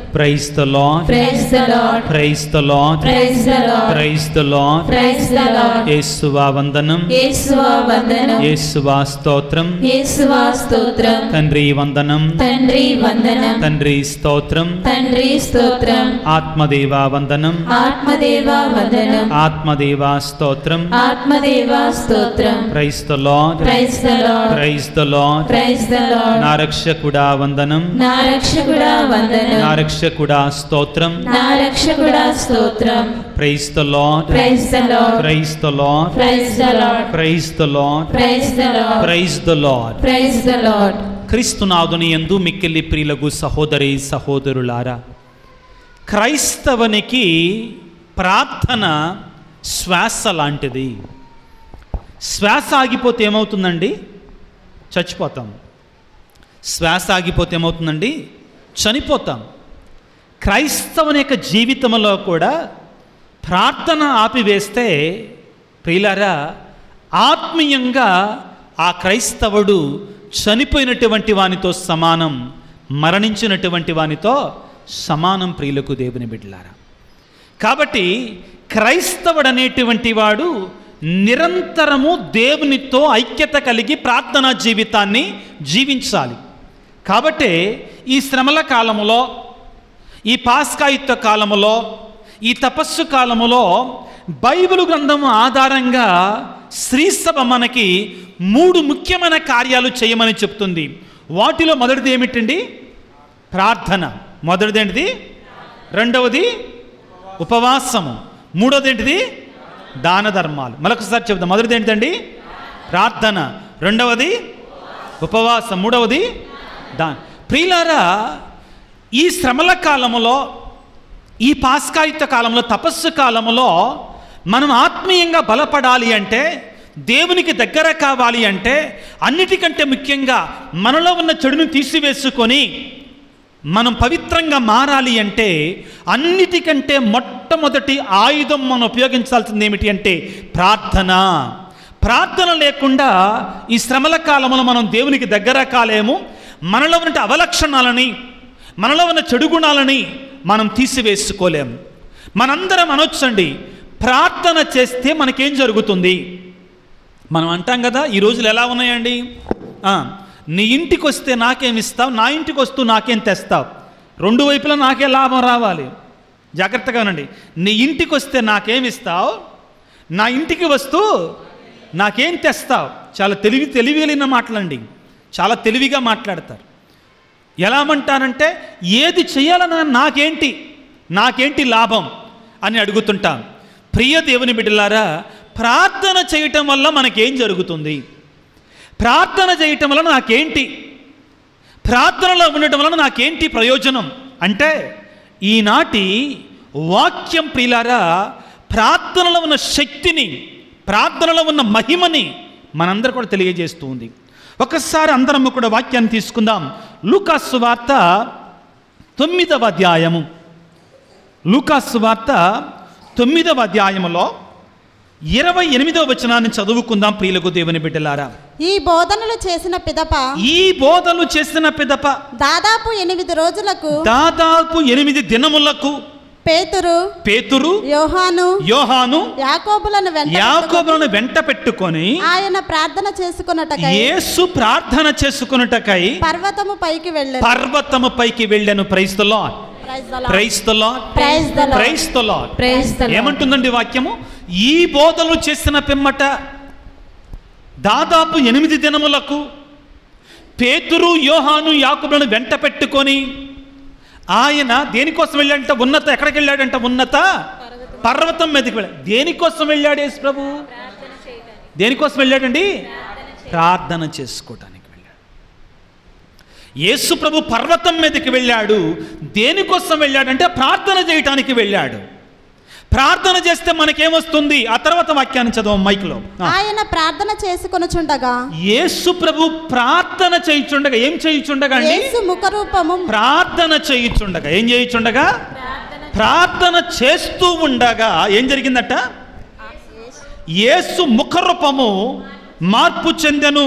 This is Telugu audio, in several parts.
Price the Lord Praise the Lord. Praise the Lord Praise the Lord. Praise the Lord Praise the Lord. యేసువా వందనం యేసువా వందనం యేసువా స్తోత్రం యేసువా స్తోత్రం తండ్రి వందనం తండ్రి వందనం తండ్రి స్తోత్రం తండ్రి స్తోత్రం ఆత్మదేవా వందనం ఆత్మదేవా వందనం ఆత్మదేవా స్తోత్రం ఆత్మదేవా స్తోత్రం praise the Lord praise the Lord praise the Lord praise the Lord నా రక్షకుడా వందనం నా రక్షకుడా వందనం నా రక్షకుడా స్తోత్రం నా రక్షకుడా స్తోత్రం praise the Lord praise the Lord praise the Lord praise the Lord praise the Lord praise the Lord praise the Lord praise the Lord క్రీస్తునాథుని ఎందు మిక్కిలి ప్రియులకు సహోదరి సహోదరులారా క్రైస్తవునికి ప్రార్థన శ్వాస లాంటిది శ్వాస ఆగిపోతే ఏమవుతుందండి చచ్చిపోతాం శ్వాస ఆగిపోతే ఏమవుతుందండి చనిపోతాం క్రైస్తవుని యొక్క జీవితంలో కూడా ప్రార్థన ఆపివేస్తే ప్రియులారా ఆత్మీయంగా ఆ క్రైస్తవుడు చనిపోయినటువంటి వానితో సమానం మరణించినటువంటి వానితో సమానం ప్రియులకు దేవుని బిడ్డలారా కాబట్టి క్రైస్తవుడు అనేటువంటి వాడు నిరంతరము దేవునితో ఐక్యత కలిగి ప్రార్థనా జీవితాన్ని జీవించాలి కాబట్టే ఈ శ్రమల కాలములో ఈ పాస్కాయుత్వ కాలములో ఈ తపస్సు కాలములో బైబిల్ గ్రంథం ఆధారంగా శ్రీసభ మనకి మూడు ముఖ్యమైన కార్యాలు చేయమని చెప్తుంది వాటిలో మొదటిది ఏమిటండి ప్రార్థన మొదటిది ఏంటిది రెండవది ఉపవాసము మూడవది ఏంటిది దాన ధర్మాలు మరొకసారి చెప్తాం మొదటిది ఏంటండి ప్రార్థన రెండవది ఉపవాసం మూడవది దా ప్రియులారా ఈ శ్రమల కాలములో ఈ పాస్కాయుత కాలంలో తపస్సు కాలంలో మనం ఆత్మీయంగా బలపడాలి అంటే దేవునికి దగ్గర కావాలి అంటే అన్నిటికంటే ముఖ్యంగా మనలో ఉన్న చెడును తీసివేసుకొని మనం పవిత్రంగా మారాలి అంటే అన్నిటికంటే మొట్టమొదటి ఆయుధం మనం ఉపయోగించాల్సింది ఏమిటి అంటే ప్రార్థన ప్రార్థన లేకుండా ఈ శ్రమల కాలంలో మనం దేవునికి దగ్గర కాలేము మనలో ఉన్న అవలక్షణాలని మనలో ఉన్న చెడు గుణాలని మనం తీసివేసుకోలేము మనందరం అనొచ్చండి ప్రార్థన చేస్తే మనకేం జరుగుతుంది మనం అంటాం కదా ఈ రోజులు ఎలా ఉన్నాయండి ఆ, నీ ఇంటికి వస్తే నాకేం ఇస్తావు నా ఇంటికి వస్తూ నాకేం తెస్తావు రెండు వైపులా నాకే లాభం రావాలి జాగ్రత్తగా ఉండండి నీ ఇంటికి వస్తే నాకేం ఇస్తావు నా ఇంటికి వస్తూ నాకేం తెస్తావు చాలా తెలివి తెలివిలిన మాటలండి చాలా తెలివిగా మాట్లాడతారు ఎలా అంటానంటే ఏది చేయాలన్నా నాకేంటి నాకేంటి లాభం అని అడుగుతుంటాం ప్రియ దేవుని బిడ్డలారా ప్రార్థన చేయటం వల్ల మనకేం జరుగుతుంది ప్రార్థన చేయటం వలన నాకేంటి ప్రార్థనలో ఉండటం వలన నాకేంటి ప్రయోజనం అంటే ఈనాటి వాక్యం ప్రియులారా ప్రార్థనలో ఉన్న శక్తిని ప్రార్థనలో ఉన్న మహిమని మనందరూ కూడా తెలియజేస్తూ ఉంది ఒకసారి అందరం కూడా వాక్యాన్ని తీసుకుందాం లూకాసు వార్త తొమ్మిదవ అధ్యాయము లూకాసు వార్త తొమ్మిదవ అధ్యాయములో ఇరవై ఎనిమిదవ వచనాన్ని చదువుకుందాం ప్రియులకు దేవుని బిడ్డలారా ఈ బోధనలు చేసిన పిదప ఈ బోధలు చేసిన పిదప దాదాపు ఎనిమిది రోజులకు దాదాపు ఎనిమిది దినములకు పేతురు పేతురు యోహాను యోహాను యాకోబులను వెంట యాకోబులను వెంట పెట్టుకొని ఆయన ప్రార్థన చేసుకున్నటకై యేసు ప్రార్థన చేసుకున్నటకై పర్వతము పైకి వెళ్ళారు పర్వతము పైకి వెళ్ళాను ప్రైస్తలో ప్రైస్తలో Praise the Lord. ప్రైస్తలో ప్రైజ్ ద లార్డ్ ఏమంటుందండి వాక్యము ఈ బోధలు చేసిన పిమ్మట దాదాపు ఎనిమిది దినములకు పేతురు యోహాను యాకుబులను వెంట పెట్టుకొని ఆయన దేనికోసం వెళ్ళాడంట ఉన్నత ఎక్కడికి వెళ్ళాడంట ఉన్నత పర్వతం మీదకి వెళ్ళాడు దేనికోసం వెళ్ళాడు యేసు ప్రభు దేనికోసం వెళ్ళాడండి ప్రార్థన చేసుకోవటానికి వెళ్ళాడు యేసు ప్రభు పర్వతం మీదకి వెళ్ళాడు దేనికోసం వెళ్ళాడంటే ప్రార్థన చేయటానికి వెళ్ళాడు ప్రార్థన చేస్తే మనకేమొస్తుంది ఆ తర్వాత వాక్యాన్ని చదవం మైక్లో ఆ. ఆయన ప్రార్థన చేసుకొనుచుండగా యేసు ప్రభు ప్రార్థన చేయుచుండగా ఏం చేయుచుండగా అండి యేసు ముఖరూపము ప్రార్థన చేయుచుండగా ఏం చేయుచుండగా ప్రార్థన చేస్తూ ఉండగా ఏం జరిగిందట యేసు ముఖరూపము మార్పు చెందెను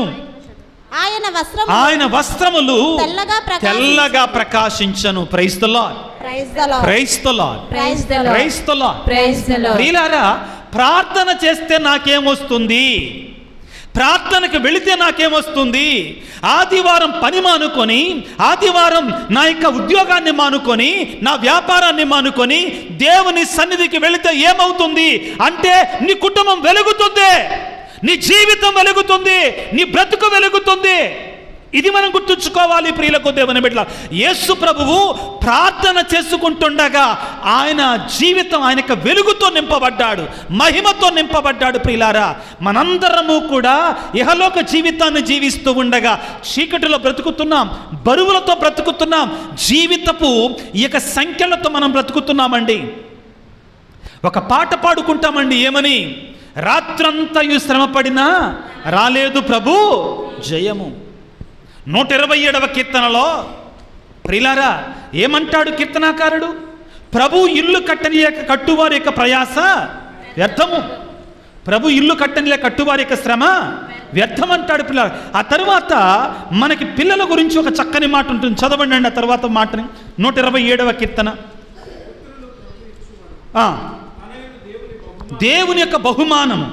ఆయన వస్త్రం ఆయన వస్త్రములు తెల్లగా ప్రకాశించు. తెల్లగా ప్రకాశించను ప్రైస్తలో ప్రైజ్ ద లార్డ్ క్రైస్తలా ప్రైజ్ ద లార్డ్ క్రైస్తలా ప్రైజ్ ద లార్డ్ ప్రియులారా ప్రార్థన చేస్తే నాకేమొస్తుంది ప్రార్థనకు వెళితే నాకేమొస్తుంది ఆదివారం పని మానుకొని ఆదివారం నా యొక్క ఉద్యోగాన్ని మానుకొని నా వ్యాపారాన్ని మానుకొని దేవుని సన్నిధికి వెళితే ఏమవుతుంది అంటే నీ కుటుంబం వెలుగుతుంది నీ జీవితం వెలుగుతుంది నీ బ్రతుకు వెలుగుతుంది ఇది మనం గుర్తుంచుకోవాలి ప్రియులకు దేవుని బిడ్డ యేసు ప్రభువు ప్రార్థన చేసుకుంటుండగా ఆయన జీవితం ఆయన యొక్క వెలుగుతో నింపబడ్డాడు మహిమతో నింపబడ్డాడు ప్రియులారా మనందరము కూడా ఇహలోక జీవితాన్ని జీవిస్తూ ఉండగా చీకటిలో బ్రతుకుతున్నాం బరువులతో బ్రతుకుతున్నాం జీవితపు ఈ యొక్క సంఖ్యలతో మనం బ్రతుకుతున్నామండి ఒక పాట పాడుకుంటామండి ఏమని రాత్రంతయు శ్రమపడినా రాలేదు ప్రభు జయము నూట ఇరవై ఏడవ కీర్తనలో ప్రిలారా ఏమంటాడు కీర్తనాకారుడు ప్రభు ఇల్లు కట్టని యొక్క కట్టువారి యొక్క ప్రయాస వ్యర్థము ప్రభు ఇల్లు కట్టని కట్టువారి యొక్క శ్రమ వ్యర్థం అంటాడు పిల్లలు ఆ తర్వాత మనకి పిల్లల గురించి ఒక చక్కని మాట ఉంటుంది చదవండి అండి ఆ తర్వాత మాటని నూట ఇరవై ఏడవ కీర్తన ఆ. దేవుని యొక్క బహుమానము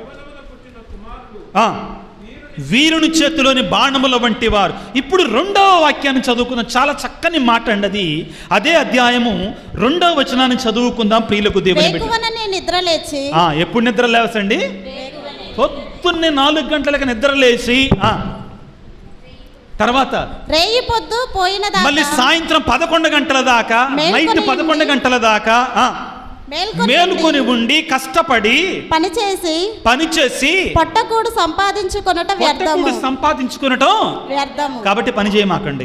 ఆ. వీరుని చేతిలోని బాణముల వంటి వారు ఇప్పుడు రెండవ వాక్యాన్ని చదువుకుందాం చాలా చక్కని మాట అండి అది అదే అధ్యాయము రెండవ వచనాన్ని చదువుకుందాం ప్రియులకు దేవుని బిడ్డ వేకువన నేను నిద్ర లేచి ఆ, ఎప్పుడు నిద్ర లేవసండి పొద్దున్నే నాలుగు గంటలకు నిద్ర లేచి ఆ. తర్వాత రేయి పొద్దు పోయిన మళ్ళీ దాకా సాయంత్రం పదకొండు గంటల దాకా మేల్కొని నైట్ పదకొండు ఉండి. గంటల దాకా ఆ, మేల్కొని మేలుకొని ఉండి ఉండి కష్టపడి పని చేసి పనిచేసి పొట్టకూడు సంపాదించుకొనుట వ్యర్థము పొట్టకూడు సంపాదించుకునటం వ్యర్థము కాబట్టి పని చేయమాకండి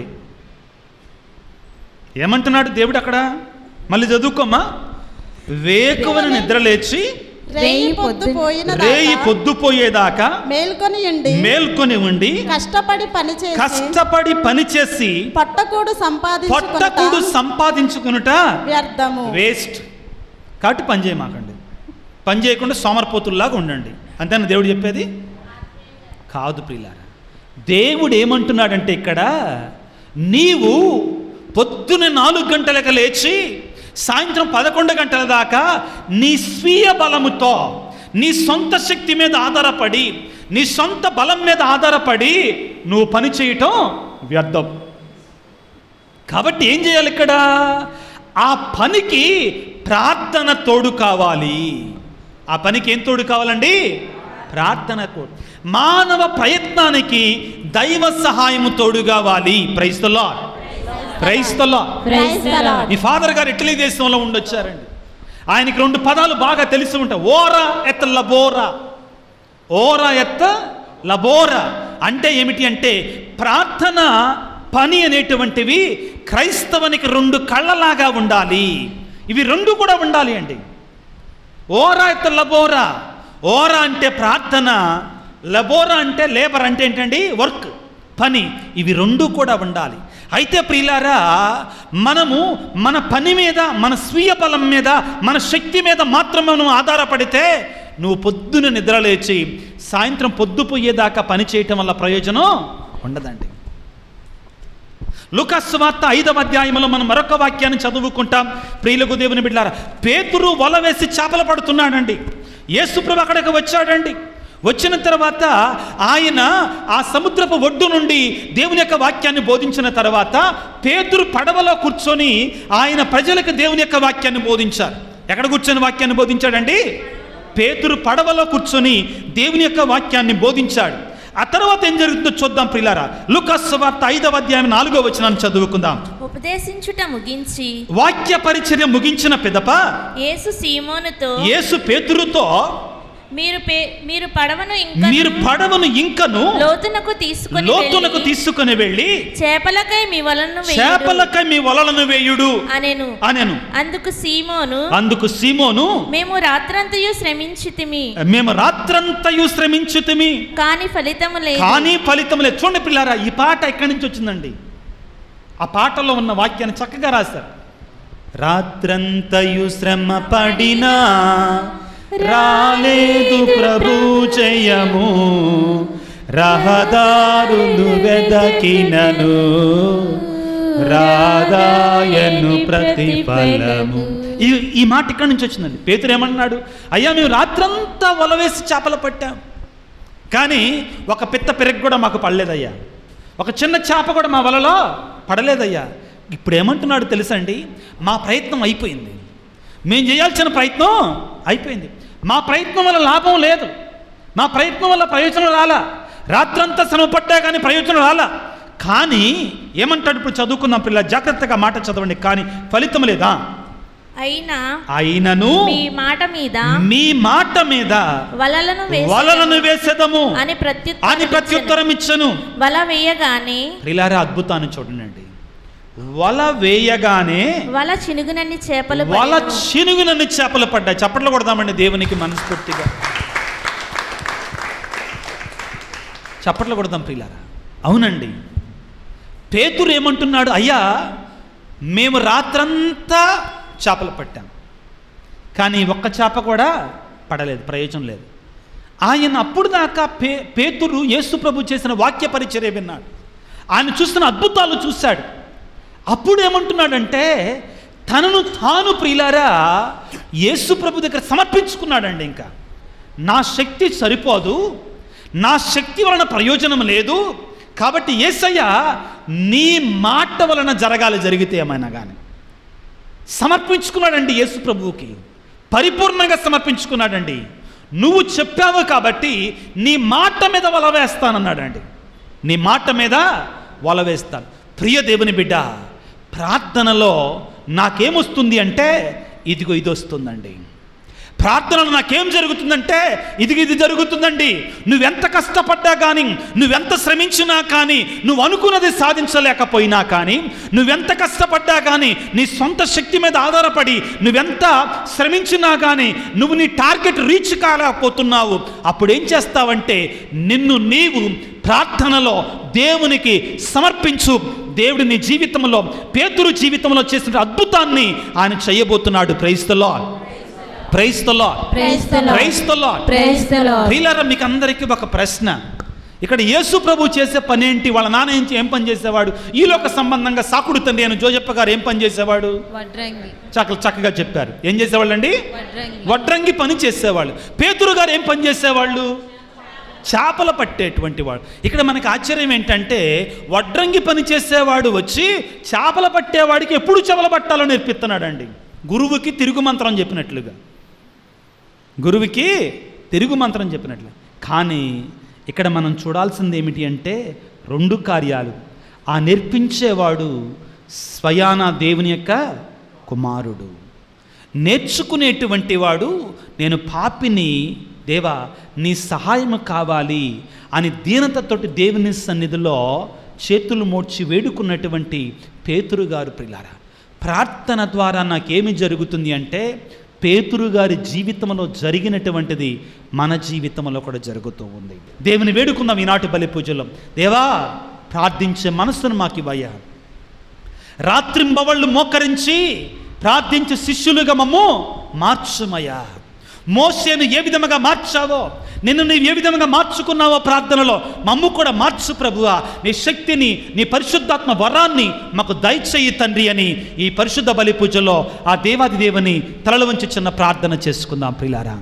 ఏమంటున్నాడు దేవుడు అక్కడ మళ్ళీ చదువుకోమ్మా వేకువన నిద్ర లేచి రేయి పొద్దు పోయిన రేయి దాకా పొద్దుపోయేదాకా మేల్కొని ఉండి మేల్కొని ఉండి కష్టపడి పని చేసి కష్టపడి పనిచేసి పొట్టకూడు పొట్టకూడు సంపాదించుకొనుట సంపాదించుకునుట వ్యర్థము వేస్ట్ కాబట్టి పని చేయమాకండి పని చేయకుండా సోమరపోతుల్లాగా ఉండండి అంతేనా దేవుడు చెప్పేది కాదు ప్రియులారా దేవుడు ఏమంటున్నాడంటే ఇక్కడ నీవు పొద్దున నాలుగు గంటలకు లేచి సాయంత్రం పదకొండు గంటల దాకా నీ స్వీయ బలముతో నీ సొంత శక్తి మీద ఆధారపడి నీ సొంత బలం మీద ఆధారపడి నువ్వు పని చేయటం వ్యర్థం కాబట్టి ఏం చేయాలి ఇక్కడ ఆ పనికి ప్రార్థన తోడు కావాలి ఆ పనికి ఏం తోడు కావాలండి ప్రార్థన తోడు మానవ ప్రయత్నానికి దైవ సహాయము తోడు కావాలి ప్రైస్తలో ప్రైస్తలో ప్రైజ్ ద లార్డ్ మీ ఫాదర్ గారు ఇటలీ దేశంలో ఉండొచ్చారండి ఆయనకి రెండు పదాలు బాగా తెలిసి ఉంటాయి ఓరా ఎత్త లబోరా ఓరా ఎత్త లబోరా అంటే ఏమిటి అంటే ప్రార్థన పని అనేటువంటివి క్రైస్తవునికి రెండు కళ్ళలాగా ఉండాలి ఇవి రెండు కూడా ఉండాలి అండి ఓరా ఎత్త లబోరా ఓరా అంటే ప్రార్థన లబోరా అంటే లేబర్ అంటే ఏంటండి వర్క్ పని ఇవి రెండు కూడా ఉండాలి అయితే ప్రియులారా మనము మన పని మీద మన స్వీయ బలం మీద మన శక్తి మీద మాత్రం మనం ఆధారపడితే నువ్వు పొద్దున నిద్రలేచి సాయంత్రం పొద్దుపోయేదాకా పని చేయటం వల్ల ప్రయోజనం ఉండదండి లుకస్ వార్త ఐదవ అధ్యాయంలో మనం మరొక వాక్యాన్ని చదువుకుంటాం ప్రియులకు దేవుని బిడ్డారా పేతురు వల వేసి చేపలు పడుతున్నాడండి యేసుప్రభు అక్కడికి వచ్చాడండి వచ్చిన తర్వాత ఆయన ఆ సముద్రపు ఒడ్డు నుండి దేవుని యొక్క వాక్యాన్ని బోధించిన తర్వాత పేతురు పడవలో కూర్చొని ఆయన ప్రజలకు దేవుని యొక్క వాక్యాన్ని బోధించారు ఎక్కడ కూర్చొని వాక్యాన్ని బోధించాడండి పేతురు పడవలో కూర్చొని దేవుని యొక్క వాక్యాన్ని బోధించాడు ఆ తర్వాత ఏం జరుగుతుందో చూద్దాం ప్రిలారా లుకస్ వార్త ఐదవ అధ్యాయం నాలుగో వచనాన్ని చదువుకుందాం ఉపదేశించుట ముగించి వాక్య పరిచర్య ముగించిన పిదప యేసు సీమోనుతో యేసు పేతురుతో మీరు పే మీరు పడవను ఇంకా మీరు పడవను ఇంకను లోతునకు తీసుకుని లోతునకు వెళ్ళి తీసుకుని వెళ్ళి చేపలకై మీ వలను వేయుడు చేపలకై మీ వలలను వేయుడు అనెను అనెను అందుకు సీమోను అందుకు సీమోను మేము రాత్రంతయు శ్రమించితిమి మేము రాత్రంతయు శ్రమించుతిమి కాని ఫలితము లేదు కానీ ఫలితం లేదు చూడండి పిల్లారా ఈ పాట ఎక్కడి నుంచి వచ్చిందండి ఆ పాటలో ఉన్న వాక్యాన్ని చక్కగా రాశారు రాత్రంతయు శ్రమ పడినా రాలేదు ప్రభు జయము రహదారులు వెదకినను రాదాయను ప్రతిఫలము ఈ ఈ మాట ఇక్కడి నుంచి వచ్చిందండి పేతురు ఏమన్నాడు అయ్యా మేము రాత్రంతా వల వేసి చేపలు పట్టాం కానీ ఒక పిత్త పెరగ కూడా మాకు పడలేదయ్యా ఒక చిన్న చేప కూడా మా వలలో పడలేదయ్యా ఇప్పుడు ఏమంటున్నాడు తెలుసండి మా ప్రయత్నం అయిపోయింది మేము చేయాల్సిన ప్రయత్నం అయిపోయింది మా ప్రయత్నం వల్ల లాభం లేదు మా ప్రయత్నం వల్ల ప్రయోజనం రాలా రాత్రంతా శ్రమ పడ్డా కానీ ప్రయోజనం రాలా కానీ ఏమంటాడు ఇప్పుడు చదువుకున్నాం పిల్ల జాగ్రత్తగా మాట చదవండి కానీ ఫలితం లేదా అయినా అయినను మీ మాట మీద మీ మాట మీద వలలను వేసి వలలను వేసేదము అని అని ప్రత్యుత్తరం ప్రత్యుత్తరం ఇచ్చను వల వేయగానే ప్రిలారా అద్భుతాన్ని చూడండి వల వేయగానే వల చినుగునన్ని చేపలు వల పడెను. చినుగునన్ని చేపలు పడ్డాయి చప్పట్లు కొడదామండి దేవునికి మనస్ఫూర్తిగా చప్పట్లు కొడదాం ప్రియులారా అవునండి పేతురు ఏమంటున్నాడు అయ్యా మేము రాత్రంతా చేపలు పట్టాం కానీ ఒక్క చేప కూడా పడలేదు ప్రయోజనం లేదు ఆయన అప్పుడు దాకా పే పేతురు యేసు ప్రభు చేసిన వాక్య పరిచర్య విన్నాడు ఆయన చూస్తున్న అద్భుతాలు చూశాడు అప్పుడు ఏమంటున్నాడంటే తనను తాను ప్రియులారా యేసు ప్రభు దగ్గర సమర్పించుకున్నాడండి ఇంకా నా శక్తి సరిపోదు నా శక్తి వలన ప్రయోజనం లేదు కాబట్టి యేసయ్య నీ మాట వలన జరగాలి జరిగితే ఏమైనా కానీ సమర్పించుకున్నాడండి యేసు ప్రభువుకి పరిపూర్ణంగా సమర్పించుకున్నాడండి నువ్వు చెప్పావు కాబట్టి నీ మాట మీద వల వేస్తానన్నాడండి నీ మాట మీద వల వేస్తాను ప్రియ దేవుని బిడ్డ ప్రార్థనలో నాకేమొస్తుంది అంటే ఇదిగో ఇది వస్తుందండి ప్రార్థనలో నాకేం జరుగుతుందంటే ఇదిగో ఇది జరుగుతుందండి నువ్వెంత కష్టపడ్డా కానీ నువ్వెంత శ్రమించినా కానీ నువ్వు అనుకున్నది సాధించలేకపోయినా కానీ నువ్వెంత కష్టపడ్డా కానీ నీ సొంత శక్తి మీద ఆధారపడి నువ్వెంత శ్రమించినా కానీ నువ్వు నీ టార్గెట్ రీచ్ కాలేకపోతున్నావు అప్పుడు ఏం చేస్తావంటే నిన్ను నీవు ప్రార్థనలో దేవునికి సమర్పించు దేవుడి నీ జీవితంలో పేతురు జీవితంలో చేసిన అద్భుతాన్ని ఆయన చేయబోతున్నాడు ప్రైస్తలో ప్రైస్తలో Praise the Lord. క్రైస్తలో Praise the Lord. ప్రియులారా మీకు అందరికీ ఒక ప్రశ్న ఇక్కడ యేసు ప్రభు చేసే పని ఏంటి వాళ్ళ నాన్న ఏం ఏం పని చేసేవాడు ఈ లోక సంబంధంగా సాకుడు తండ్రి అని జోజప్ప గారు ఏం పని చేసేవాడు వడ్రంగి చక్క చక్కగా చెప్పారు ఏం చేసేవాళ్ళండి వడ్రంగి వడ్రంగి పని చేసేవాళ్ళు పేతురు గారు ఏం పని చేసేవాళ్ళు చేపలు పట్టేటువంటి వాడు ఇక్కడ మనకి ఆశ్చర్యం ఏంటంటే వడ్రంగి పని చేసేవాడు వచ్చి చేపలు పట్టేవాడికి ఎప్పుడు చేపలు పట్టాలో నేర్పిస్తున్నాడండి గురువుకి తిరుగు మంత్రం చెప్పినట్లుగా గురువుకి తిరుగు మంత్రం చెప్పినట్లు కానీ ఇక్కడ మనం చూడాల్సింది ఏమిటి అంటే రెండు కార్యాలు ఆ నేర్పించేవాడు స్వయాన దేవుని యొక్క కుమారుడు నేర్చుకునేటువంటి వాడు నేను పాపిని దేవా నీ సహాయం కావాలి అని దీనతతోటి దేవుని సన్నిధిలో చేతులు మోడ్చి వేడుకున్నటువంటి పేతురు గారు ప్రిలారా ప్రార్థన ద్వారా నాకేమి జరుగుతుంది అంటే పేతురు గారి జీవితంలో జరిగినటువంటిది మన జీవితంలో కూడా జరుగుతూ ఉంది దేవుని వేడుకుందాం ఈనాటి బలి పూజలో దేవా ప్రార్థించే మనసును మాకు ఇవ్వయ్యా రాత్రింబవళ్ళు మోకరించి ప్రార్థించే శిష్యులుగా మమ్ము మార్చుమయ్యా మోసేను ఏ విధముగా మార్చావో నిన్ను నీవు ఏ విధంగా మార్చుకున్నావో ప్రార్థనలో మమ్ము కూడా మార్చు ప్రభువా నీ శక్తిని నీ పరిశుద్ధాత్మ వరాన్ని మాకు దయచేయి తండ్రి అని ఈ పరిశుద్ధ బలి పూజలో ఆ దేవాది దేవుని తలలు వంచి చిన్న ప్రార్థన చేసుకుందాం ప్రిలారా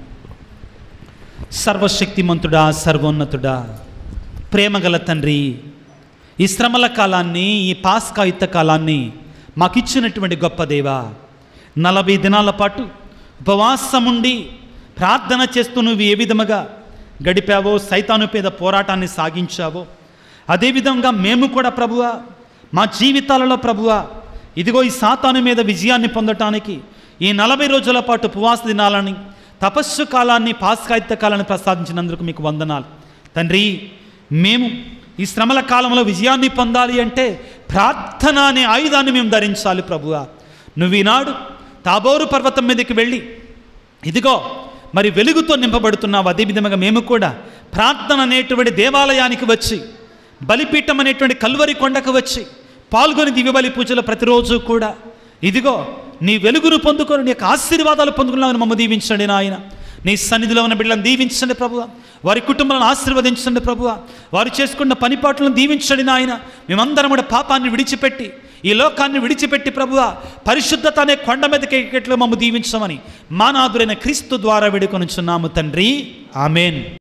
సర్వశక్తిమంతుడా సర్వోన్నతుడా ప్రేమగల తండ్రి ఈ శ్రమల కాలాన్ని ఈ పాస్కాయుత కాలాన్ని మాకిచ్చినటువంటి గొప్ప దేవా నలభై దినాల పాటు ఉపవాసముండి ప్రార్థన చేస్తూ నువ్వు ఏ విధముగా గడిపావో సైతాను పేద పోరాటాన్ని సాగించావో అదేవిధంగా మేము కూడా ప్రభువా మా జీవితాలలో ప్రభువా ఇదిగో ఈ సాతాను మీద విజయాన్ని పొందటానికి ఈ నలభై రోజుల పాటు ఉపవాస దినాలని తపస్సు కాలాన్ని పాస్కాయుత కాలాన్ని ప్రసాదించినందుకు మీకు వందనాలు తండ్రి మేము ఈ శ్రమల కాలంలో విజయాన్ని పొందాలి అంటే ప్రార్థన అనే ఆయుధాన్ని మేము ధరించాలి ప్రభువా నువ్వు ఈనాడు తాబోరు పర్వతం మీదకి వెళ్ళి ఇదిగో మరి వెలుగుతో నింపబడుతున్నావు అదే విధంగా మేము కూడా ప్రార్థన అనేటువంటి దేవాలయానికి వచ్చి బలిపీఠం అనేటువంటి కల్వరి కొండకు వచ్చి పాల్గొని దివ్య బలి పూజలు ప్రతిరోజు కూడా ఇదిగో నీ వెలుగును పొందుకొని నీ యొక్క ఆశీర్వాదాలు పొందుకున్నామని మమ్మ దీవించండి నాయన నీ సన్నిధిలో ఉన్న బిడ్డలను దీవించండి ప్రభువ వారి కుటుంబాలను ఆశీర్వదించండి ప్రభువ వారు చేసుకున్న పనిపాట్లను దీవించండి నాయన మేమందరం కూడా పాపాన్ని విడిచిపెట్టి ఈ లోకాన్ని విడిచిపెట్టి ప్రభువ పరిశుద్ధత అనే కొండ మీదకి ఎక్కేట్లు మమ్మ దీవించమని మానాదురైన క్రీస్తు ద్వారా వేడుకొనుచున్నాము తండ్రి ఆమెన్